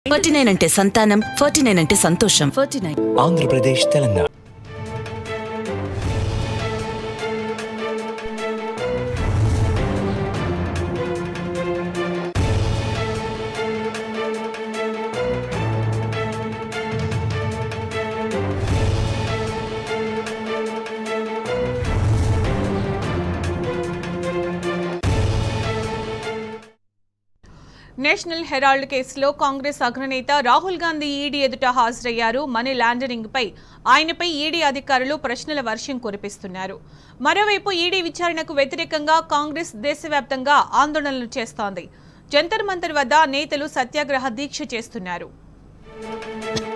forty nine అంటే సంతానం forty nine అంటే సంతోషం forty nine Andhra Pradesh Telangana national Herald కేసులో కాంగ్రెస్ అగ్రనేత రాహుల్ గాంధీ ఈడీ ఎదుట హాజరయ్యారు మనీ లాండరింగ్ పై ఆయనపై ఈడీ అధికారులు ప్రశ్నల వర్షం కురిపిస్తున్నారు మరోవైపు ఈడీ విచారణకు వ్యతిరేకంగా కాంగ్రెస్ దేశవ్యాప్తంగా ఆందోళనలు చేస్తోంది జంతర్ మంతర్ వద్ద నేతలు సత్యాగ్రహ దీక్ష చేస్తున్నారు